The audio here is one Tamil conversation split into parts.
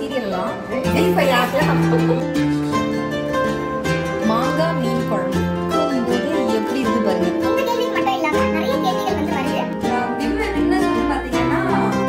சீரியல்லாம் ஜி ஃபைவ் ஆப்ல மாங்காய் மீன் குழம்பு போது எப்படி இருக்கு பாருங்க இந்த கேள்விக்கு மட்டும் இல்லாம நிறைய கேள்விகள் வந்து வருது விமன் வின்னர்ஸ் வந்து பாத்தீங்கன்னா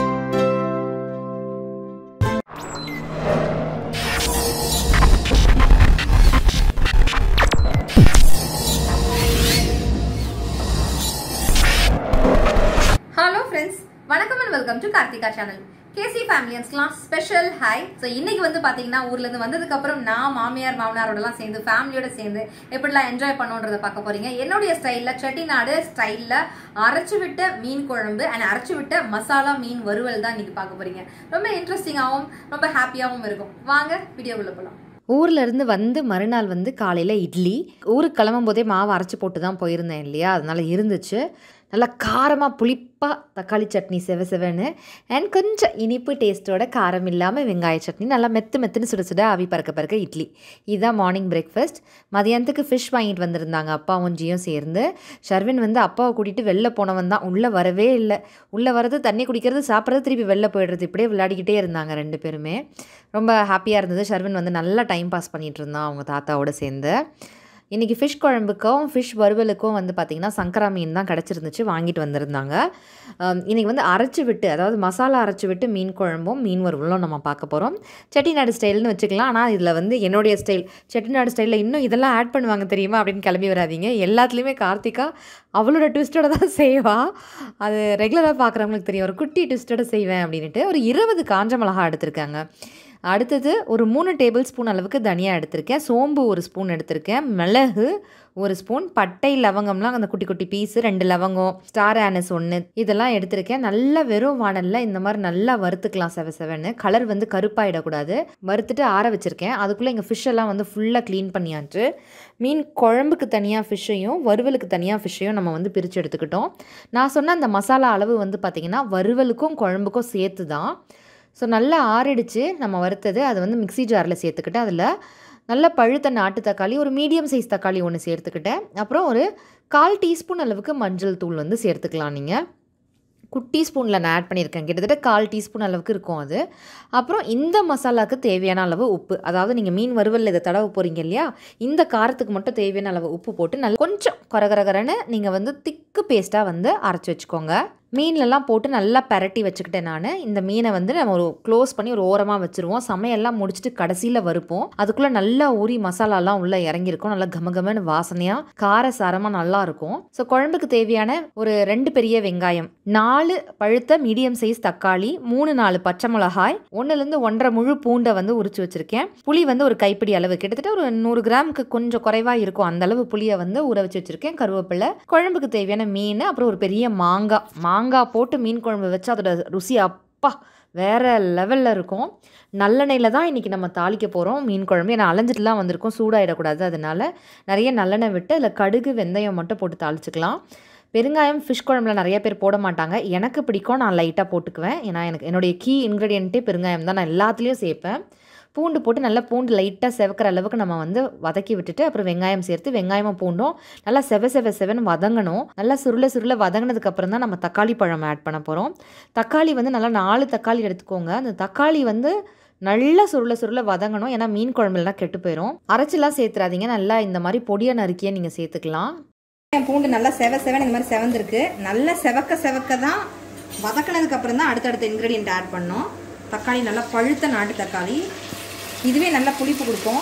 ஹலோ ஃப்ரெண்ட்ஸ் வணக்கம் and welcome to Karthika channel KC ஃபேமிலியன்ஸ்லாம் ஸ்பெஷல் ஹாய் ஸோ இன்னைக்கு வந்து பார்த்தீங்கன்னா ஊர்லேருந்து வந்ததுக்கப்புறம் நான் மாமியார் மாமனாரோடலாம் சேர்ந்து ஃபேமிலியோட சேர்ந்து எப்படிலாம் என்ஜாய் பண்ணோன்றதை பார்க்க போறீங்க என்னுடைய ஸ்டைலில் செட்டிநாடு ஸ்டைலில் அரைச்சு விட்ட மீன் குழம்பு அண்ட் அரைச்சு விட்ட மசாலா மீன் வறுவல் தான் இன்னைக்கு பார்க்க போறீங்க ரொம்ப இன்ட்ரெஸ்டிங்காகவும் ரொம்ப ஹாப்பியாகவும் இருக்கும் வாங்க வீடியோக்குள்ள போகலாம் ஊர்ல இருந்து வந்து மறுநாள் வந்து காலையில் இட்லி ஊருக்கு கிளம்பும் போதே மாவு அரைச்சி போட்டு தான் போயிருந்தேன் இல்லையா அதனால இருந்துச்சு நல்லா காரமாக புளிப்பாக தக்காளி சட்னி செவ செவன்னு அண்ட் கொஞ்சம் இனிப்பு டேஸ்ட்டோட காரம் இல்லாமல் வெங்காய சட்னி நல்லா மெத்து மெத்துன்னு சுட சுட ஆவி பறக்க பறக்க இட்லி இதுதான் மார்னிங் பிரேக்ஃபாஸ்ட் மதியானத்துக்கு ஃபிஷ் வாங்கிட்டு வந்திருந்தாங்க அப்பாவும் ஜியும் சேர்ந்து ஷர்வின் வந்து அப்பாவை கூட்டிகிட்டு வெளில போனவன் தான் உள்ளே வரவே இல்லை உள்ளே வரது தண்ணி குடிக்கிறது சாப்பிட்றது திருப்பி வெளில போயிடுறது இப்படியே விளையாடிக்கிட்டே இருந்தாங்க ரெண்டு பேருமே ரொம்ப ஹாப்பியாக இருந்தது ஷர்வின் வந்து நல்லா டைம் பாஸ் பண்ணிகிட்டு இருந்தான் அவங்க தாத்தாவோட சேர்ந்து இன்றைக்கி ஃபிஷ் குழம்புக்கும் ஃபிஷ் வறுவலுக்கும் வந்து பார்த்திங்கன்னா சங்கரா மீன் தான் கிடச்சிருந்துச்சு வாங்கிட்டு வந்திருந்தாங்க ஆம், இன்னைக்கு வந்து அரைச்சி விட்டு அதாவது மசாலா அரைச்சி விட்டு மீன் குழம்பும் மீன் வறுவலும் நம்ம பார்க்க போகிறோம் செட்டிநாடு ஸ்டைல்னு வச்சுக்கலாம் ஆனால் இதில் வந்து என்னுடைய ஸ்டைல் செட்டிநாடு ஸ்டைலில் இன்னும் இதெல்லாம் ஆட் பண்ணுவாங்க தெரியுமா அப்படின்னு கிளம்பி வராதீங்க எல்லாத்துலேயுமே கார்த்திகா அவளோட ட்விஸ்டோட தான் செய்வா அது ரெகுலராக பார்க்குறவங்களுக்கு தெரியும் ஒரு குட்டி ட்விஸ்டோட செய்வேன் அப்படின்ட்டு ஒரு இருபது காஞ்ச மிளகா எடுத்திருக்காங்க அடுத்தது ஒரு மூணு டேபிள் ஸ்பூன் அளவுக்கு தனியா எடுத்திருக்கேன் சோம்பு ஒரு ஸ்பூன் எடுத்திருக்கேன் மிளகு ஒரு ஸ்பூன் பட்டை லவங்கம்லாம் அந்த குட்டி குட்டி பீஸு ரெண்டு லவங்கம் ஸ்டார் ஆனஸ் ஒன்று இதெல்லாம் எடுத்திருக்கேன் நல்லா வெறும் வானலில் இந்த மாதிரி நல்லா வறுத்துக்கலாம் செவ செவன்னு கலர் வந்து கருப்பாயிடக்கூடாது வறுத்துட்டு ஆற வச்சுருக்கேன் அதுக்குள்ளே எங்கள் ஃபிஷ் எல்லாம் வந்து ஃபுல்லாக க்ளீன் பண்ணியாச்சு மீன் குழம்புக்கு தனியாக ஃபிஷ்ஷையும் வறுவலுக்கு தனியாக ஃபிஷ்ஷையும் நம்ம வந்து பிரித்து எடுத்துக்கிட்டோம் நான் சொன்ன அந்த மசாலா அளவு வந்து பார்த்திங்கன்னா வறுவலுக்கும் குழம்புக்கும் சேர்த்து தான் ஸோ நல்லா ஆறிடுச்சு நம்ம வறுத்தது அதை வந்து மிக்ஸி ஜாரில் சேர்த்துக்கிட்டு அதில் நல்ல பழுத்த நாட்டு தக்காளி ஒரு மீடியம் சைஸ் தக்காளி ஒன்று சேர்த்துக்கிட்டேன் அப்புறம் ஒரு கால் டீஸ்பூன் அளவுக்கு மஞ்சள் தூள் வந்து சேர்த்துக்கலாம் நீங்கள் குட்டி ஸ்பூனில் நான் ஆட் பண்ணியிருக்கேன் கிட்டத்தட்ட கால் டீஸ்பூன் அளவுக்கு இருக்கும் அது அப்புறம் இந்த மசாலாவுக்கு தேவையான அளவு உப்பு அதாவது நீங்கள் மீன் வறுவல் இதை தடவை போகிறீங்க இல்லையா இந்த காரத்துக்கு மட்டும் தேவையான அளவு உப்பு போட்டு நல்லா கொஞ்சம் கரகரகரன்னு நீங்கள் வந்து திக்கு பேஸ்ட்டாக வந்து அரைச்சி வச்சுக்கோங்க மீன்லலாம் போட்டு நல்லா பெரட்டி வச்சுக்கிட்டேன் நான் இந்த மீனை வந்து நம்ம ஒரு க்ளோஸ் பண்ணி ஒரு ஓரமாக வச்சுருவோம் சமையல்லாம் முடிச்சுட்டு கடைசியில் வறுப்போம் அதுக்குள்ளே நல்லா ஊறி மசாலாலாம் உள்ளே இறங்கியிருக்கும் நல்லா கமகமன்னு வாசனையாக கார சாரமாக நல்லா இருக்கும் ஸோ குழம்புக்கு தேவையான ஒரு ரெண்டு பெரிய வெங்காயம் நாலு பழுத்த மீடியம் சைஸ் தக்காளி மூணு நாலு பச்சை மிளகாய் ஒன்றுலேருந்து ஒன்றரை முழு பூண்டை வந்து உரிச்சு வச்சுருக்கேன் புளி வந்து ஒரு கைப்பிடி அளவு கிட்டத்தட்ட ஒரு நூறு கிராமுக்கு கொஞ்சம் குறைவாக இருக்கும் அந்த அளவு புளியை வந்து ஊற வச்சு வச்சுருக்கேன் கருவேப்பிலை குழம்புக்கு தேவையான மீன் அப்புறம் ஒரு பெரிய மாங்காய் மாங்காய் போட்டு மீன் குழம்பு வச்சு அதோட ருசி அப்பா வேற லெவலில் இருக்கும் நல்லெண்ணெயில் தான் இன்றைக்கி நம்ம தாளிக்க போகிறோம் மீன் குழம்பு ஏன்னா அலைஞ்சிட்டுலாம் வந்திருக்கும் சூடாயிடக்கூடாது அதனால நிறைய நல்லெண்ணெய் விட்டு அதில் கடுகு வெந்தயம் மட்டும் போட்டு தாளிச்சுக்கலாம் பெருங்காயம் ஃபிஷ் குழம்புல நிறைய பேர் போட மாட்டாங்க எனக்கு பிடிக்கும் நான் லைட்டாக போட்டுக்குவேன் ஏன்னா எனக்கு என்னுடைய கீ இன்க்ரீடியண்ட்டே பெருங்காயம் தான் நான் எல்லாத்துலேயும் சேர்ப்பேன் பூண்டு போட்டு நல்லா பூண்டு லைட்டாக செவக்கிற அளவுக்கு நம்ம வந்து வதக்கி விட்டுட்டு அப்புறம் வெங்காயம் சேர்த்து வெங்காயமும் பூண்டும் நல்லா செவ செவ செவன்னு வதங்கணும் நல்லா சுருள சுருள வதங்கினதுக்கு அப்புறம் தான் நம்ம தக்காளி பழம் ஆட் பண்ண போகிறோம் தக்காளி வந்து நல்லா நாலு தக்காளி எடுத்துக்கோங்க அந்த தக்காளி வந்து நல்லா சுருள சுருள வதங்கணும் ஏன்னா மீன் குழம்புலாம் கெட்டு போயிடும் அரைச்சிலாம் சேர்த்துறாதீங்க நல்லா இந்த மாதிரி பொடியை நறுக்கியே நீங்கள் சேர்த்துக்கலாம் பூண்டு நல்லா செவ செவன் இந்த மாதிரி செவந்திருக்கு நல்லா செவக்க செவக்க தான் வதக்கினதுக்கு அப்புறம் தான் அடுத்தடுத்த இன்க்ரீடியன்ட் ஆட் பண்ணோம் தக்காளி நல்லா பழுத்த நாட்டு தக்காளி இதுவே நல்லா புளிப்பு கொடுக்கும்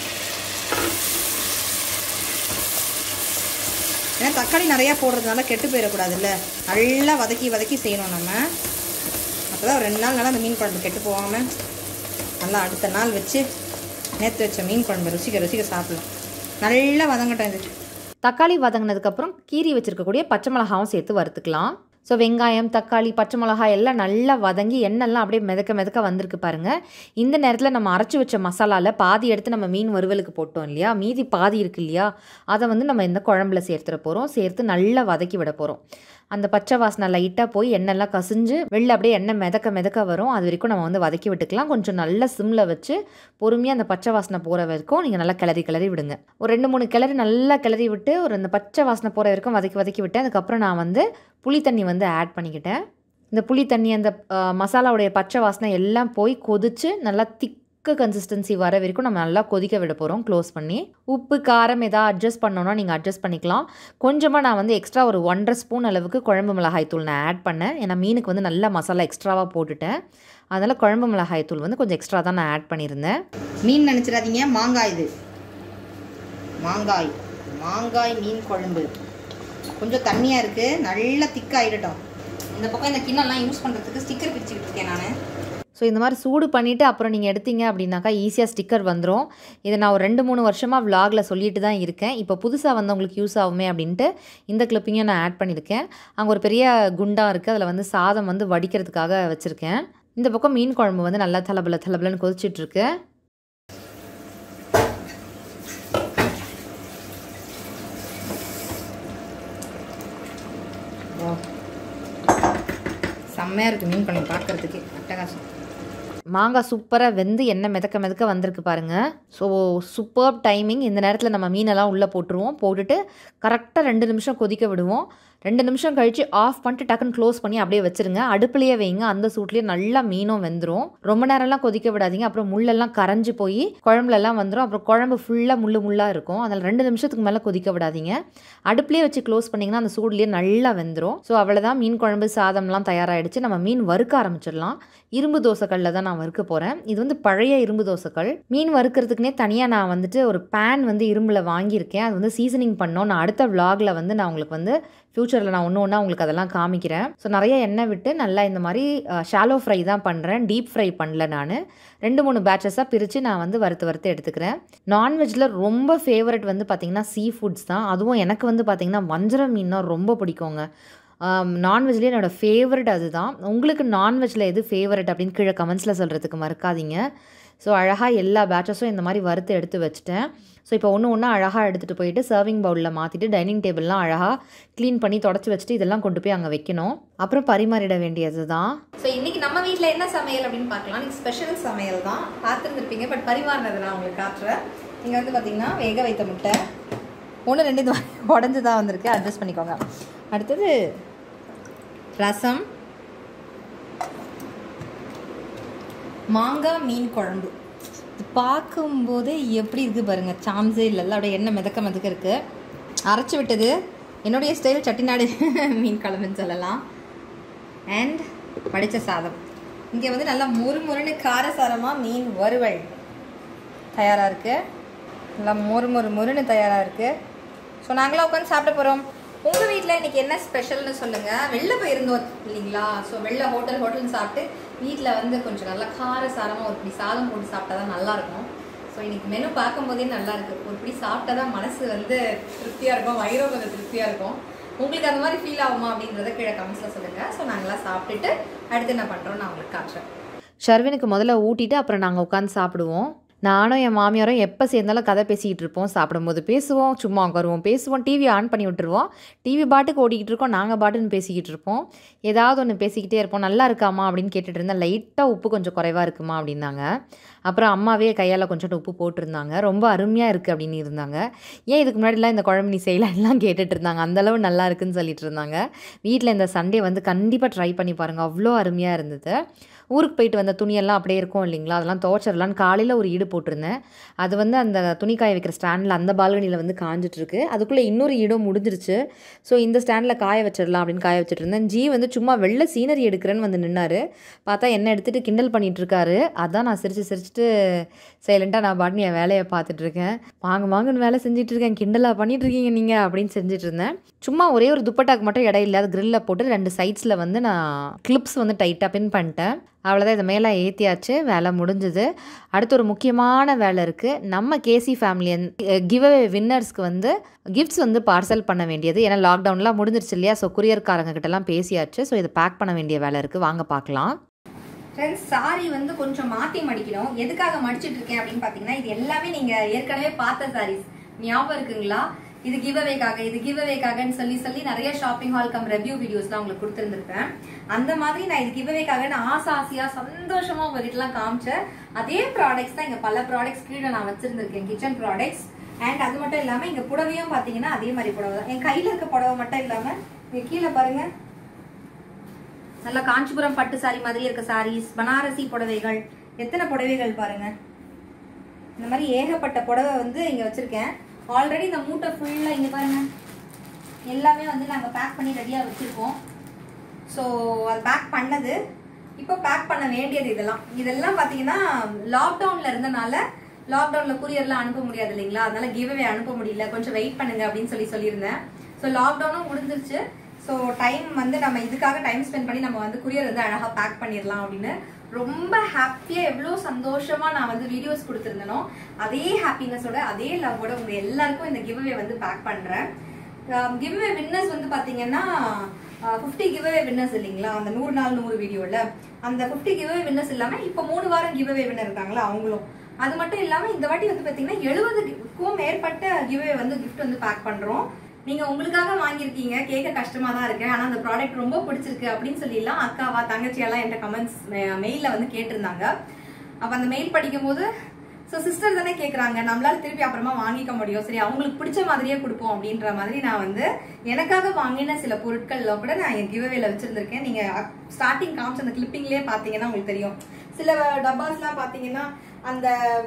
ஏன்னா தக்காளி நிறையா போடுறதுனால கெட்டு போயிடக்கூடாதுல்ல நல்லா வதக்கி வதக்கி செய்யணும் நம்ம அப்போ தான் ஒரு ரெண்டு நாள் நல்லா அந்த மீன் குழம்பு கெட்டு போகாமல் நல்லா அடுத்த நாள் வச்சு நேற்று வச்ச மீன் குழம்பு ருசிக்க ருசிக்க சாப்பிடலாம் நல்லா வதங்கட்டும் இது தக்காளி வதங்கினதுக்கப்புறம் கீரி வச்சிருக்கக்கூடிய பச்சை மிளகாவும் சேர்த்து வறுத்துக்கலாம் ஸோ வெங்காயம் தக்காளி பச்சை மிளகாய் எல்லாம் நல்லா வதங்கி எண்ணெய்லாம் அப்படியே மிதக்க மிதக்க வந்திருக்கு பாருங்கள் இந்த நேரத்தில் நம்ம அரைச்சி வச்ச மசாலாவில் பாதி எடுத்து நம்ம மீன் வறுவலுக்கு போட்டோம் இல்லையா மீதி பாதி இருக்கு இல்லையா அதை வந்து நம்ம இந்த குழம்புல சேர்த்துட போகிறோம் சேர்த்து நல்லா வதக்கி விட போகிறோம் அந்த பச்சை வாசனை லைட்டாக போய் எண்ணெய்லாம் கசிஞ்சு வெளில அப்படியே எண்ணெய் மிதக்க மிதக்க வரும் அது வரைக்கும் நம்ம வந்து வதக்கி விட்டுக்கலாம் கொஞ்சம் நல்லா சிம்மில் வச்சு பொறுமையாக அந்த பச்சை வாசனை போகிற வரைக்கும் நீங்கள் நல்லா கிளறி கிளறி விடுங்க ஒரு ரெண்டு மூணு கிளறி நல்லா கிளறி விட்டு ஒரு அந்த பச்சை வாசனை போகிற வரைக்கும் வதக்கி வதக்கி விட்டு அதுக்கப்புறம் நான் வந்து புளி தண்ணி வந்து ஆட் பண்ணிக்கிட்டேன் இந்த புளி தண்ணி அந்த அஹ், மசாலாவுடைய பச்சை வாசனை எல்லாம் போய் கொதிச்சு நல்லா திக்க கன்சிஸ்டன்சி வர வரைக்கும் நம்ம நல்லா கொதிக்க விட போகிறோம் க்ளோஸ் பண்ணி உப்பு காரம் எதாவது அட்ஜஸ்ட் பண்ணோன்னா நீங்கள் அட்ஜஸ்ட் பண்ணிக்கலாம் கொஞ்சமாக நான் வந்து எக்ஸ்ட்ரா ஒரு ஒன்றரை ஸ்பூன் அளவுக்கு குழம்பு மிளகாய் தூள் நான் ஆட் பண்ணேன் ஏன்னா மீனுக்கு வந்து நல்லா மசாலா எக்ஸ்ட்ராவாக போட்டுட்டேன் அதனால் குழம்பு மிளகாய் தூள் வந்து கொஞ்சம் எக்ஸ்ட்ரா தான் நான் ஆட் பண்ணியிருந்தேன் மீன் நினச்சிடாதீங்க மாங்காய் இது மாங்காய் மாங்காய் மீன் குழம்பு கொஞ்சம் தண்ணியாக இருக்குது நல்லா திக்காயிடட்டும் இந்த பக்கம் இந்த கிண்ணம்லாம் யூஸ் பண்ணுறதுக்கு ஸ்டிக்கர் பிடிச்சிக்கிட்டு இருக்கேன் நான் ஸோ இந்த மாதிரி சூடு பண்ணிவிட்டு அப்புறம் நீங்கள் எடுத்தீங்க அப்படின்னாக்கா ஈஸியாக ஸ்டிக்கர் வந்துடும் இதை நான் ஒரு ரெண்டு மூணு வருஷமாக விலாகில் சொல்லிட்டு தான் இருக்கேன் இப்போ புதுசாக வந்தவங்களுக்கு யூஸ் ஆகுமே அப்படின்ட்டு இந்த கிளிப்பிங்கையும் நான் ஆட் பண்ணியிருக்கேன் அங்கே ஒரு பெரிய குண்டா இருக்குது அதில் வந்து சாதம் வந்து வடிக்கிறதுக்காக வச்சுருக்கேன் இந்த பக்கம் மீன் குழம்பு வந்து நல்லா தலபல தலபலன்னு கொதிச்சிட்ருக்கு ஓ செம்மையாக இருக்குது மீன் குழம்பு பார்க்குறதுக்கு அட்டகாசம் மாங்காய் சூப்பராக வெந்து எண்ணெய் மிதக்க மிதக்க வந்திருக்கு பாருங்கள் ஸோ சூப்பர் டைமிங் இந்த நேரத்தில் நம்ம மீனெல்லாம் உள்ளே போட்டுருவோம் போட்டுட்டு கரெக்டாக ரெண்டு நிமிஷம் கொதிக்க விடுவோம் ரெண்டு நிமிஷம் கழித்து ஆஃப் பண்ணிட்டு டக்குன்னு க்ளோஸ் பண்ணி அப்படியே வச்சுருங்க அடுப்புலேயே வைங்க அந்த சூட்லேயே நல்லா மீனும் வெந்துடும் ரொம்ப நேரம்லாம் கொதிக்க விடாதீங்க அப்புறம் முள்ளெல்லாம் கரைஞ்சு போய் குழம்புலலாம் வந்துடும் அப்புறம் குழம்பு ஃபுல்லாக முள்ளு முள்ளாக இருக்கும் அதில் ரெண்டு நிமிஷத்துக்கு மேலே கொதிக்க விடாதீங்க அடுப்புலேயே வச்சு க்ளோஸ் பண்ணிங்கன்னா அந்த சூட்லேயே நல்லா வெந்துடும் ஸோ அவ்வளோதான் மீன் குழம்பு சாதம்லாம் தயாராகிடுச்சு நம்ம மீன் வறுக்க ஆரம்பிச்சிடலாம் இரும்பு தோசைக்கல்லில் தான் நான் வறுக்க போகிறேன் இது வந்து பழைய இரும்பு தோசைக்கல் மீன் வறுக்கிறதுக்குனே தனியாக நான் வந்துட்டு ஒரு பேன் வந்து இரும்பில் வாங்கியிருக்கேன் அது வந்து சீசனிங் பண்ணோம் நான் அடுத்த vlogல வந்து நான் உங்களுக்கு வந்து ஃப்யூச்சரில் நான் ஒன்று ஒன்றா உங்களுக்கு அதெல்லாம் காமிக்கிறேன் ஸோ நிறைய எண்ணெய் விட்டு நல்லா இந்த மாதிரி ஷாலோ ஃப்ரை தான் பண்ணுறேன் டீப் ஃப்ரை பண்ணல நான் ரெண்டு மூணு பேட்சஸாக பிரித்து நான் வந்து வறுத்து வறுத்து எடுத்துக்கிறேன் நான்வெஜ்ஜில் ரொம்ப ஃபேவரட் வந்து பார்த்திங்கன்னா சீ ஃபுட்ஸ் தான் அதுவும் எனக்கு வந்து பார்த்திங்கன்னா வஞ்சரம் மீன்னா ரொம்ப பிடிக்குங்க நான்வெஜ்லேயே என்னோடய ஃபேவரட் அதுதான் உங்களுக்கு நான்வெஜ்ஜில் எது ஃபேவரட் அப்படின்னு கீழே கமெண்ட்ஸில் சொல்கிறதுக்கு மறக்காதீங்க ஸோ அழகாக எல்லா பேட்சஸும் இந்த மாதிரி வறுத்து எடுத்து வச்சுட்டேன் ஸோ இப்போ ஒன்று ஒன்றா அழகாக எடுத்துகிட்டு போயிட்டு சர்விங் பவுலில் மாற்றிட்டு டைனிங் டேபிள்லாம் அழகாக க்ளீன் பண்ணி தொடச்சி வச்சுட்டு இதெல்லாம் கொண்டு போய் அங்கே வைக்கணும் அப்புறம் பரிமாறிட வேண்டியது தான் ஸோ இன்னைக்கு நம்ம வீட்டில் என்ன சமையல் அப்படின்னு பார்க்கலாம் இன்னைக்கு ஸ்பெஷல் சமையல் தான் பார்த்துருந்துருப்பீங்க பட் பரிமாறினது நான் உங்களுக்கு காட்டுறேன் இங்கே வந்து பார்த்தீங்கன்னா வேக வைத்த முட்டை ஒன்று ரெண்டு இது உடஞ்சி தான் வந்திருக்கு அட்ஜஸ்ட் பண்ணிக்கோங்க அடுத்தது ரசம் மாங்காய் மீன் குழம்பு இது பார்க்கும்போதே எப்படி இருக்குது பாருங்கள் சாம்ஸே இல்லைல்ல அப்படியே எண்ணெய் மிதக்க மிதக்க இருக்குது அரைச்சி விட்டது என்னுடைய ஸ்டைல் செட்டிநாடு மீன் குழம்புன்னு சொல்லலாம் அண்ட் வடித்த சாதம் இங்கே வந்து நல்லா முறு முறுன்னு காரசாரமாக மீன் வறுவல் தயாராக இருக்குது நல்லா மொறு மொறு முறுன்னு தயாராக இருக்குது ஸோ நாங்களாம் உட்காந்து சாப்பிட போகிறோம் உங்கள் வீட்டில் இன்னைக்கு என்ன ஸ்பெஷல்னு சொல்லுங்கள் வெளில போயிருந்தோம் இல்லைங்களா ஸோ வெளில ஹோட்டல் ஹோட்டல்னு சாப்பிட்டு வீட்டில் வந்து கொஞ்சம் நல்லா காரசாரமாக ஒரு பிடி சாதம் போட்டு சாப்பிட்டா தான் நல்லாயிருக்கும் ஸோ இன்னைக்கு மெனு பார்க்கும்போதே நல்லா இருக்கு ஒரு பிடி சாப்பிட்டா தான் மனசு வந்து திருப்தியாக இருக்கும் வயிறும் கொஞ்சம் திருப்தியாக இருக்கும் உங்களுக்கு அந்த மாதிரி ஃபீல் ஆகுமா அப்படின்றத கீழே கமெண்ட்ஸில் சொல்லுங்கள் ஸோ நாங்களாம் சாப்பிட்டுட்டு அடுத்து என்ன பண்ணுறோம் நான் உங்களுக்கு காட்டுறேன் ஷர்வினுக்கு முதல்ல ஊட்டிட்டு அப்புறம் நாங்கள் உட்காந்து சாப்பிடுவோம் நானும் என் மாமியாரும் எப்போ சேர்ந்தாலும் கதை பேசிக்கிட்டு இருப்போம் சாப்பிடும்போது பேசுவோம் சும்மா உட்காருவோம் பேசுவோம் டிவி ஆன் பண்ணி விட்டுருவோம் டிவி பாட்டுக்கு ஓடிக்கிட்டு இருக்கோம் நாங்கள் பாட்டுன்னு பேசிக்கிட்டு இருப்போம் ஏதாவது ஒன்று பேசிக்கிட்டே இருப்போம் நல்லா இருக்காமா அப்படின்னு கேட்டுட்டு இருந்தேன் லைட்டாக உப்பு கொஞ்சம் குறைவாக இருக்குமா அப்படின்னாங்க அப்புறம் அம்மாவே கையால் கொஞ்சோண்டு உப்பு போட்டிருந்தாங்க ரொம்ப அருமையாக இருக்குது அப்படின்னு இருந்தாங்க ஏன் இதுக்கு முன்னாடிலாம் இந்த குழம்பு நீ செய்யலாம்லாம் கேட்டுட்டு இருந்தாங்க அந்தளவு நல்லா இருக்குன்னு சொல்லிட்டு இருந்தாங்க வீட்டில் இந்த சண்டே வந்து கண்டிப்பாக ட்ரை பண்ணி பாருங்கள் அவ்வளோ அருமையாக இருந்தது ஊருக்கு போயிட்டு வந்த துணியெல்லாம் அப்படியே இருக்கும் இல்லைங்களா அதெல்லாம் துவச்சிடலான்னு காலையில் ஒரு ஈடு போட்டிருந்தேன் அது வந்து அந்த துணி காய வைக்கிற ஸ்டாண்டில் அந்த பால்கனியில் வந்து காஞ்சிட்ருக்கு அதுக்குள்ளே இன்னொரு ஈடும் முடிஞ்சிருச்சு ஸோ இந்த ஸ்டாண்டில் காய வச்சிடலாம் அப்படின்னு காய வச்சுட்டு இருந்தேன் ஜி வந்து சும்மா வெள்ளை சீனரி எடுக்கிறேன்னு வந்து நின்னாரு பார்த்தா என்ன எடுத்துகிட்டு கிண்டல் பண்ணிட்டு இருக்காரு அதான் நான் சிரிச்சு சிரிச்சுட்டு சைலண்ட்டாக நான் பாட்டு என் வேலையை பார்த்துட்டு இருக்கேன் வாங்க வாங்கன்னு வேலை செஞ்சுட்டு இருக்கேன் கிண்டலாக பண்ணிட்டு இருக்கீங்க நீங்கள் அப்படின்னு செஞ்சுட்டு இருந்தேன் சும்மா ஒரே ஒரு துப்பட்டாக்கு மட்டும் இடம் இல்லாத கிரில்லில் போட்டு ரெண்டு சைட்ஸில் வந்து நான் கிளிப்ஸ் வந்து டைட்டாக பின் பண்ணிட்டேன் அவ்வளோதான் இதை மேலே ஏற்றியாச்சு வேலை முடிஞ்சுது அடுத்து ஒரு முக்கியமான வேலை இருக்குது நம்ம கேசி ஃபேமிலி கிவ் அவே வின்னர்ஸ்க்கு வந்து கிஃப்ட்ஸ் வந்து பார்சல் பண்ண வேண்டியது ஏன்னா லாக்டவுன்லாம் முடிஞ்சிருச்சு இல்லையா ஸோ குரியர்காரங்க கிட்டலாம் பேசியாச்சு ஸோ இதை பேக் பண்ண வேண்டிய வேலை இருக்குது வாங்க பார்க்கலாம் ஃப்ரெண்ட்ஸ் சாரி வந்து கொஞ்சம் மாற்றி மடிக்கணும் எதுக்காக மடிச்சிட்டு இருக்கேன் அப்படின்னு பார்த்தீங்கன்னா இது எல்லாமே நீங்கள் ஏற்கனவே பார்த்த சாரீஸ் ஞாபகம் இருக்குங்களா இது கிவ் அவேக்காக இது கிவ் அவேக்காகன்னு சொல்லி சொல்லி நிறைய ஷாப்பிங் ஹால் கம் ரெவ்யூ வீடியோஸ்லாம் உங்களுக்கு கொடுத்துருந்துருப்பேன் அந்த மாதிரி நான் இது கிவ் அவேக்காக நான் ஆசை ஆசையா சந்தோஷமா உங்ககிட்டலாம் காமிச்சேன் அதே ப்ராடக்ட்ஸ் தான் இங்க பல ப்ராடக்ட்ஸ் கீழே நான் வச்சிருந்திருக்கேன் கிச்சன் ப்ராடக்ட்ஸ் அண்ட் அது மட்டும் இல்லாம இங்க புடவையும் பாத்தீங்கன்னா அதே மாதிரி புடவை தான் என் கையில இருக்க புடவை மட்டும் இல்லாம இங்க கீழே பாருங்க நல்லா காஞ்சிபுரம் பட்டு சாரி மாதிரி இருக்க சாரீஸ் பனாரசி புடவைகள் எத்தனை புடவைகள் பாருங்க இந்த மாதிரி ஏகப்பட்ட புடவை வந்து இங்க வச்சிருக்கேன் ஆல்ரெடி இந்த மூட்டை ஃபுல்லா இங்க பாருங்க எல்லாமே வந்து நாங்க பேக் பண்ணி ரெடியா வச்சிருக்கோம் ஸோ அது பேக் பண்ணது இப்போ பேக் பண்ண வேண்டியது இதெல்லாம் இதெல்லாம் பார்த்தீங்கன்னா லாக்டவுன்ல இருந்தனால லாக்டவுன்ல கூரியர்லாம் அனுப்ப முடியாது இல்லைங்களா அதனால கிவ்அவே அனுப்ப முடியல கொஞ்சம் வெயிட் பண்ணுங்க அப்படின்னு சொல்லி சொல்லியிருந்தேன் ஸோ லாக்டவுனும் முடிஞ்சிருச்சு ஸோ டைம் வந்து நம்ம இதுக்காக டைம் ஸ்பெண்ட் பண்ணி நம்ம வந்து குரியர் வந்து அழகாக பேக் பண்ணிடலாம் அப்படின்னு ரொம்ப ஹாப்பியாக எவ்வளோ சந்தோஷமா நான் வந்து வீடியோஸ் கொடுத்துருந்தேனோ அதே ஹாப்பினஸோட அதே லவ்வோட உங்க எல்லாருக்கும் இந்த கிவ்அவே வந்து பேக் பண்றேன் கிவ்அவே வின்னர்ஸ் வந்து பாத்தீங்கன்னா ஃபிஃப்டி கிவ்அவே வின்னர்ஸ் இல்லைங்களா அந்த நூறு நாள் நூறு வீடியோல அந்த ஃபிஃப்டி கிவ்அவே வின்னர்ஸ் இல்லாம இப்போ மூணு வாரம் கிவ்அவே வின்னர் இருக்காங்களா அவங்களும் அது மட்டும் இல்லாம இந்த வாட்டி வந்து பாத்தீங்கன்னா எழுபதுக்கும் மேற்பட்ட கிவ்அவே வந்து கிஃப்ட் வந்து பேக் பண்றோம் நீங்க உங்களுக்காக வாங்கியிருக்கீங்க கேட்க கஷ்டமா தான் இருக்கு ஆனா அந்த ப்ராடக்ட் ரொம்ப பிடிச்சிருக்கு அப்படின்னு சொல்லிலாம் அக்காவா தங்கச்சியெல்லாம் என்கிட்ட கமெண்ட்ஸ் மெயில வந்து கேட்டிருந்தாங்க அப்ப அந்த மெயில் படிக்கும்போது ஸோ சிஸ்டர் தானே கேட்குறாங்க நம்மளால திருப்பி அப்புறமா வாங்கிக்க முடியும் சரி அவங்களுக்கு பிடிச்ச மாதிரியே கொடுப்போம் அப்படின்ற மாதிரி நான் வந்து எனக்காக வாங்கின சில பொருட்கள்ல கூட நான் என் கிவ்அவேல வச்சிருந்திருக்கேன் நீங்க ஸ்டார்டிங் காமிச்ச அந்த கிளிப்பிங்லேயே பார்த்தீங்கன்னா உங்களுக்கு தெரியும் சில டப்பாஸ்லாம் பார்த்தீங்கன்னா அந்த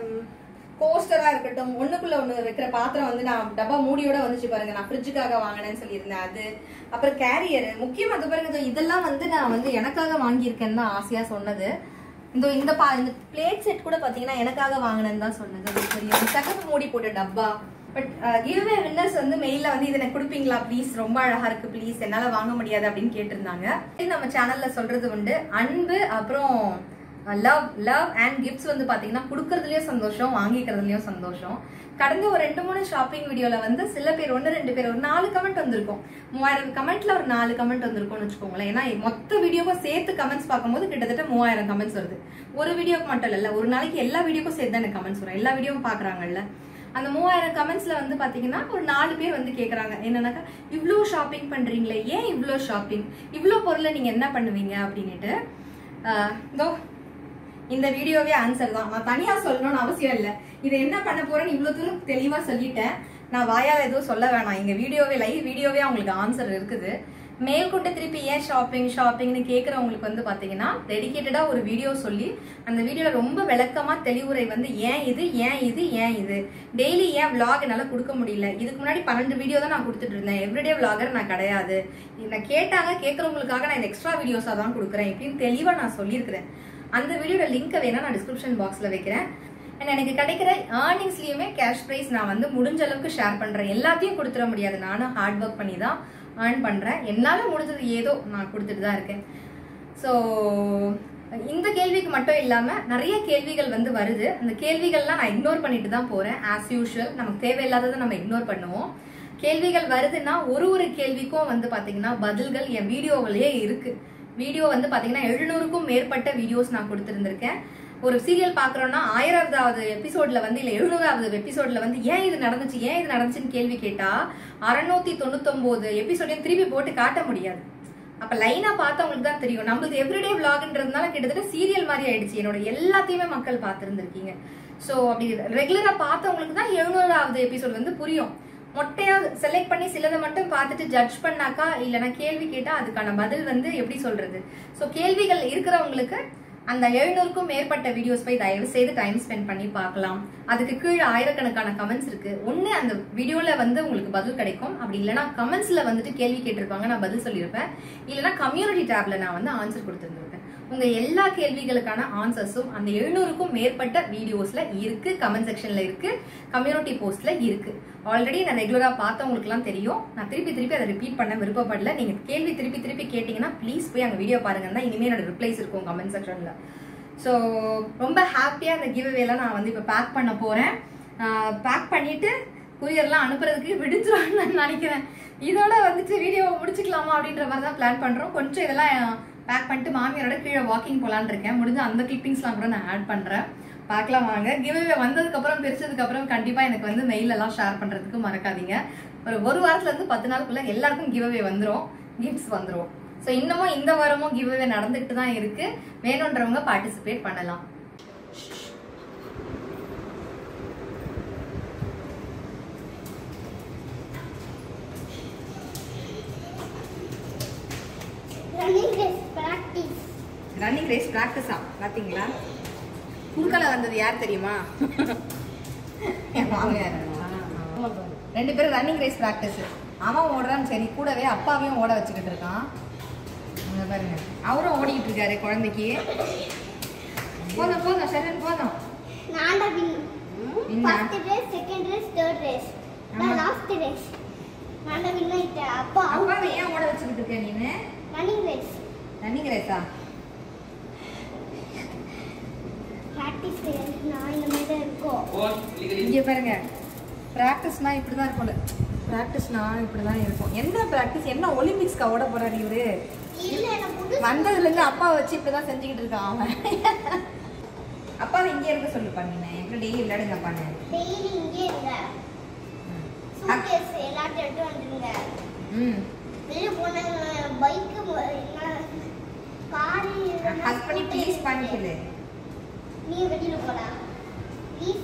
கோஸ்டரா இருக்கட்டும் ஒண்ணுக்குள்ள ஒண்ணு வைக்கிற பாத்திரம் வந்து நான் டப்பா மூடியோட வந்துச்சு பாருங்க நான் ஃப்ரிட்ஜுக்காக வாங்கினேன்னு சொல்லியிருந்தேன் அது அப்புறம் கேரியர் முக்கியமா அது பாருங்க இதோ இதெல்லாம் வந்து நான் வந்து எனக்காக வாங்கியிருக்கேன்னு தான் ஆசையா சொன்னது இந்த இந்த பா இந்த பிளேட் செட் கூட பாத்தீங்கன்னா எனக்காக வாங்கினேன்னு தான் சொன்னது அது தெரியும் சகப்பு மூடி போட்ட டப்பா பட் கிவ்வே வின்னர்ஸ் வந்து மெயில வந்து இதை எனக்கு கொடுப்பீங்களா ப்ளீஸ் ரொம்ப அழகா இருக்கு ப்ளீஸ் என்னால வாங்க முடியாது அப்படின்னு கேட்டிருந்தாங்க இது நம்ம சேனல்ல சொல்றது உண்டு அன்பு அப்புறம் லவ் லவ் அண்ட் கிஃப்ட்ஸ் வந்து பாத்தீங்கன்னா கொடுக்கறதுலயும் சந்தோஷம் வாங்கிக்கிறதுலயும் சந்தோஷம் கடந்த ஒரு ரெண்டு மூணு ஷாப்பிங் வீடியோல வந்து சில பேர் ஒன்று ரெண்டு பேர் ஒரு நாலு கமெண்ட் வந்திருக்கும் மூவாயிரம் கமெண்ட்ல ஒரு நாலு கமெண்ட் வந்திருக்கும்னு வச்சுக்கோங்களேன் ஏன்னா மொத்த வீடியோவும் சேர்த்து கமெண்ட்ஸ் பார்க்கும்போது கிட்டத்தட்ட மூவாயிரம் கமெண்ட்ஸ் வருது ஒரு வீடியோக்கு மட்டும் இல்ல ஒரு நாளைக்கு எல்லா வீடியோக்கும் சேர்த்து தான் எனக்கு கமெண்ட்ஸ் வரும் எல்லா வீடியோவும் பாக்குறாங்கல்ல அந்த மூவாயிரம் கமெண்ட்ஸ்ல வந்து பாத்தீங்கன்னா ஒரு நாலு பேர் வந்து கேக்குறாங்க என்னன்னாக்கா இவ்ளோ ஷாப்பிங் பண்றீங்களே ஏன் இவ்ளோ ஷாப்பிங் இவ்ளோ பொருளை நீங்க என்ன பண்ணுவீங்க அப்படின்னுட்டு ஆஹ் இதோ இந்த வீடியோவே ஆன்சர் தான் நான் தனியா சொல்லணும்னு அவசியம் இல்லை இதை என்ன பண்ண போறேன்னு இவ்வளவு தூரம் தெளிவா சொல்லிட்டேன் நான் வாயால எதுவும் சொல்ல வேணாம் இங்க வீடியோவே லைவ் வீடியோவே அவங்களுக்கு ஆன்சர் இருக்குது மேற்கொண்டு திருப்பி ஏன் ஷாப்பிங் ஷாப்பிங்னு கேட்குறவங்களுக்கு வந்து பார்த்தீங்கன்னா டெடிகேட்டடா ஒரு வீடியோ சொல்லி அந்த வீடியோல ரொம்ப விளக்கமா தெளிவுரை வந்து ஏன் இது ஏன் இது ஏன் இது டெய்லி ஏன் vlog என்னால கொடுக்க முடியல இதுக்கு முன்னாடி பன்னெண்டு வீடியோ தான் நான் கொடுத்துட்டு இருந்தேன் எவ்ரிடே vlogger நான் கிடையாது நான் கேட்டாங்க கேட்குறவங்களுக்காக நான் இந்த எக்ஸ்ட்ரா வீடியோஸாக தான் கொடுக்குறேன் இப்படின்னு தெளிவா நான் சொல்லியிருக்கிறேன் அந்த வீடியோட லிங்கை வேணா நான் டிஸ்கிரிப்ஷன் பாக்ஸ்ல வைக்கிறேன் And எனக்கு கிடைக்கிற ஏர்னிங்ஸ்லயுமே கேஷ் ப்ரைஸ் நான் வந்து முடிஞ்ச அளவுக்கு ஷேர் பண்றேன் எல்லாத்தையும் கொடுத்துட முடியாது நானும் ஹார்ட் ஒர்க் பண்ணி தான் ஏர்ன் பண்றேன் என்னால முடிஞ்சது ஏதோ நான் கொடுத்துட்டு தான் இருக்கேன் ஸோ இந்த கேள்விக்கு மட்டும் இல்லாம நிறைய கேள்விகள் வந்து வருது அந்த கேள்விகள்லாம் நான் இக்னோர் பண்ணிட்டு தான் போறேன் ஆஸ் யூஷுவல் நமக்கு தேவையில்லாததை நம்ம இக்னோர் பண்ணுவோம் கேள்விகள் வருதுன்னா ஒரு ஒரு கேள்விக்கும் வந்து பாத்தீங்கன்னா பதில்கள் என் வீடியோவிலேயே இருக்கு வீடியோ வந்து பாத்தீங்கன்னா எழுநூறுக்கும் மேற்பட்ட வீடியோஸ் நான் கொடுத்துருந்திருக்கேன் ஒரு சீரியல் பாக்குறோம்னா ஆயிரதாவது எபிசோட்ல வந்து இல்ல எழுநூறாவது எபிசோட்ல வந்து ஏன் இது நடந்துச்சு ஏன் இது நடந்துச்சுன்னு கேள்வி கேட்டா அறுநூத்தி தொண்ணூத்தொன்பது எபிசோடையும் திருப்பி போட்டு காட்ட முடியாது அப்ப லைனா பார்த்தவங்களுக்கு தான் தெரியும் நம்மளுக்கு எவ்ரிடே விளாக்ன்றதுனால கிட்டத்தட்ட சீரியல் மாதிரி ஆயிடுச்சு என்னோட எல்லாத்தையுமே மக்கள் பார்த்துருந்துருக்கீங்க ஸோ அப்படி ரெகுலரா பார்த்தவங்களுக்கு தான் எழுநூறாவது எபிசோட் வந்து புரியும் மொட்டையா செலக்ட் பண்ணி சிலதை மட்டும் பார்த்துட்டு ஜட்ஜ் பண்ணாக்கா இல்லைன்னா கேள்வி கேட்டா அதுக்கான பதில் வந்து எப்படி சொல்றது ஸோ கேள்விகள் இருக்கிறவங்களுக்கு அந்த எழுநூறுக்கும் மேற்பட்ட வீடியோஸ் போய் தயவு செய்து டைம் ஸ்பெண்ட் பண்ணி பார்க்கலாம் அதுக்கு கீழே ஆயிரக்கணக்கான கமெண்ட்ஸ் இருக்கு ஒண்ணு அந்த வீடியோல வந்து உங்களுக்கு பதில் கிடைக்கும் அப்படி இல்லைன்னா கமெண்ட்ஸ்ல வந்துட்டு கேள்வி கேட்டிருப்பாங்க நான் பதில் சொல்லியிருப்பேன் இல்லைன்னா கம்யூனிட்டி டேப்ல நான் வந்து ஆன்சர் கொடுத்துருந்துருப்பேன் உங்க எல்லா கேள்விகளுக்கான ஆன்சர்ஸும் அந்த எழுநூறுக்கும் மேற்பட்ட வீடியோஸ்ல இருக்கு கமெண்ட் செக்ஷன்ல இருக்கு கம்யூனிட்டி போஸ்ட்ல இருக்கு ஆல்ரெடி நான் ரெகுலரா பார்த்தவங்களுக்குலாம் தெரியும் நான் திருப்பி திருப்பி அதை ரிப்பீட் பண்ண விருப்பப்படல நீங்க கேள்வி திருப்பி திருப்பி கேட்டீங்கன்னா ப்ளீஸ் போய் அங்க வீடியோ பாருங்கன்னா இனிமே என்னோட ரிப்ளைஸ் இருக்கும் கமெண்ட் செக்ஷன்ல ஸோ ரொம்ப ஹாப்பியா அந்த கிவ் எல்லாம் நான் வந்து இப்போ பேக் பண்ண போறேன் பேக் பண்ணிட்டு குரியர்லாம் அனுப்புறதுக்கு விடிஞ்சிரும்னு நான் நினைக்கிறேன் இதோட வந்துட்டு வீடியோ முடிச்சுக்கலாமா அப்படின்ற மாதிரி தான் பிளான் பண்றோம் கொஞ்சம் இதெல்லாம் பேக் பண்ணிட்டு மாமியாரோட கீழே வாக்கிங் போலான்னு இருக்கேன் முடிஞ்ச அந்த கிளிப்பிங்ஸ்லாம் கூட நான் ஆட் பண்றேன் பார்க்கலாம் வாங்க கிவ்வே வந்ததுக்கு அப்புறம் பிரிச்சதுக்கு அப்புறம் கண்டிப்பா எனக்கு வந்து மெயில் எல்லாம் ஷேர் பண்றதுக்கு மறக்காதீங்க ஒரு ஒரு வாரத்துல இருந்து பத்து நாளுக்குள்ள எல்லாருக்கும் கிவ்வே வந்துரும் கிஃப்ட்ஸ் வந்துரும் ஸோ இன்னமும் இந்த வாரமும் கிவ்வே நடந்துகிட்டு தான் இருக்கு வேணுன்றவங்க பார்ட்டிசிபேட் பண்ணலாம் Running race practice. Running race ப்ராக்டிஸா பார்த்தீங்களா குறுக்கால வந்தது யார் தெரியுமா என் மாமியார் ரெண்டு பேரும் ரன்னிங் ரேஸ் ப்ராக்டிஸ் அவன் ஓடுறான்னு சரி கூடவே அப்பாவையும் ஓட வச்சுக்கிட்டு இருக்கான் இங்க பாருங்க அவரும் ஓடிக்கிட்டு இருக்காரு குழந்தைக்கு போதும் போதும் சரண் போதும் நான் தான் win. Win ஆ? First race, second race, third race. நான் ஆமா. last race. நான் தான் win ஆயிட்டேன். அப்பா out. அப்பாவை ஏன் ஓட வச்சுக்கிட்டு இருக்க நீனு Running race. ரன்னிங் ரேஸா Practice race. நான் இந்த மாதிரி தான் இருக்கும். இங்க பாருங்க ப்ராக்டிஸ்னா இப்படி தான் இருக்கும்ல ப்ராக்டிஸ்னா இப்படி தான் இருக்கும் என்ன ப்ராக்டிஸ் என்ன ஒலிம்பிக்ஸ்க்கா ஓட போறாரு இவரு இல்ல, நான் புதுசு- வந்ததுல இருந்து அப்பா வச்சு இப்படி தான் செஞ்சுக்கிட்டு இருக்கான் அவன் அப்பாவை இங்கே இருக்க சொல்லுப்பா நீங்க எங்க டெய்லி விளையாடுங்கப்பான்னு daily இங்கே இருங்க. Suitcase எல்லாத்தையும் எடுத்து வந்துருங்க. ம் வெளிய போனாங்க, bike, என்ன, car இல்லைன்னா ஹஸ் பண்ணி scooter ப்ளீஸ் இருக்கு. பண்ணிக்கல நீ வெளியில போடா. Please.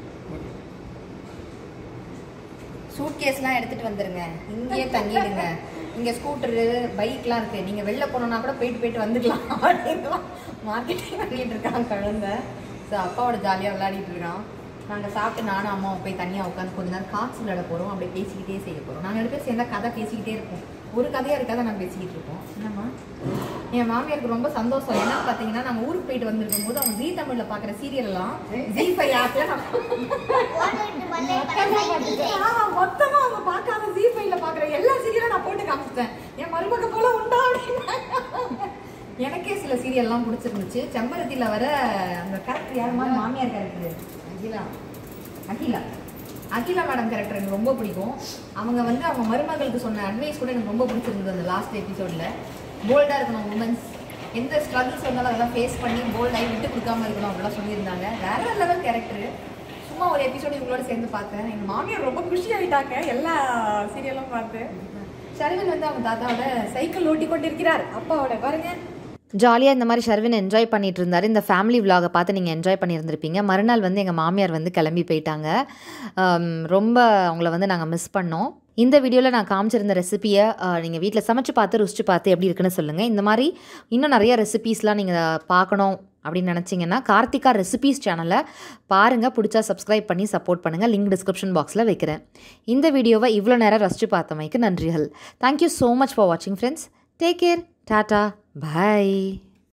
சூட் கேஸ்லாம் எடுத்துட்டு வந்துருங்க இங்கேயே தங்கிடுங்க இங்க ஸ்கூட்டரு பைக்லாம் இருக்கு நீங்க வெளில போனோம்னா கூட போயிட்டு போயிட்டு வந்துக்கலாம் அப்படின்னு மார்க்கெட்டிங் பண்ணிட்டு இருக்கான் குழந்தை ஸோ அப்பாவோட ஜாலியாக விளையாடிட்டு இருக்கான் நாங்கள் சாப்பிட்டு நானும் அம்மாவும் போய் தனியாக உட்காந்து கொஞ்ச நேரம் காற்று விளையாட போகிறோம் அப்படியே பேசிக்கிட்டே செய்ய போகிறோம் நாங்கள் ரெண்டு பேர் சேர்ந்தா கதை பேசிக்கிட்டே இருப்போம் ஒரு கதையாக இருக்காத நாங்கள் பேசிக்கிட்டு இருக்கோம் என்னம்மா என் மாமியாருக்கு ரொம்ப சந்தோஷம் என்னன்னு பார்த்தீங்கன்னா நாங்கள் ஊருக்கு போயிட்டு வந்திருக்கும் போது அவங்க ஜீ தமிழில் பார்க்குற சீரியல் எல்லாம் ஜீ ஃபை ஆப்பில் ஓடிட்டு வரல, கடைசி ஆமா, மொத்தமா அவங்க பார்க்காத ஜீ ஃபைவ்ல பாக்குற எல்லா சீரியலும் நான் போட்டு காமிச்சிட்டேன் என் மருமக போல உண்டா அப்படின்னு எனக்கே சில சீரியல்லாம் பிடிச்சிருந்துச்சு செம்பருத்தில வர அந்த கேரக்டர் யாருமா மாமியார் character Akila Akila Akila madam character எனக்கு ரொம்ப பிடிக்கும் அவங்க வந்து அவங்க மருமகளுக்கு சொன்ன அட்வைஸ் கூட எனக்கு ரொம்ப பிடிச்சிருந்தது அந்த லாஸ்ட் எபிசோட்ல போல்டா இருக்கணும் உமன்ஸ் எந்த ஸ்ட்ரகிள்ஸ் வந்தாலும் அதெல்லாம் ஃபேஸ் பண்ணி போல்டாகி விட்டு கொடுக்காம இருக்கணும் அப்படிலாம் சொல்லியிருந்தாங்க வேற லெவல் கேரக்டர் சும்மா ஒரு எபிசோடு இவங்களோட சேர்ந்து பார்த்தேன் எங்கள் மாமியார் ரொம்ப குஷி ஆகிட்டாங்க எல்லா சீரியலும் பார்த்து ஷர்வின் வந்து அவங்க தாத்தாவோட சைக்கிள் ஓட்டி கொண்டிருக்கிறார் அப்பாவோட பாருங்க ஜாலியாக இந்த மாதிரி ஷர்வின் என்ஜாய் பண்ணிட்டு இருந்தார் இந்த ஃபேமிலி vlog-அ பார்த்து நீங்கள் என்ஜாய் பண்ணியிருந்திருப்பீங்க மறுநாள் வந்து எங்கள் மாமியார் வந்து கிளம்பி போயிட்டாங்க ஆம், ரொம்ப அவங்கள வந்து நாங்கள் மிஸ் பண்ணோம் இந்த வீடியோவில் நான் காமிச்சிருந்த ரெசிபியை நீங்கள் வீட்டில் சமைச்சு பார்த்து ருசிச்சு பார்த்து எப்படி இருக்குன்னு சொல்லுங்கள் இந்த மாதிரி இன்னும் நிறைய ரெசிபீஸ்லாம் நீங்கள் பார்க்கணும் அப்படின்னு நினச்சிங்கன்னா கார்த்திகா ரெசிபீஸ் சேனலை பாருங்கள் பிடிச்சா சப்ஸ்கிரைப் பண்ணி சப்போர்ட் பண்ணுங்கள் லிங்க் டிஸ்கிரிப்ஷன் பாக்ஸில் வைக்கிறேன் இந்த வீடியோவை இவ்வளோ நேரம் ரசித்து பார்த்தமைக்கு நன்றிகள் தேங்க்யூ ஸோ மச் ஃபார் வாட்சிங் friends take care tata by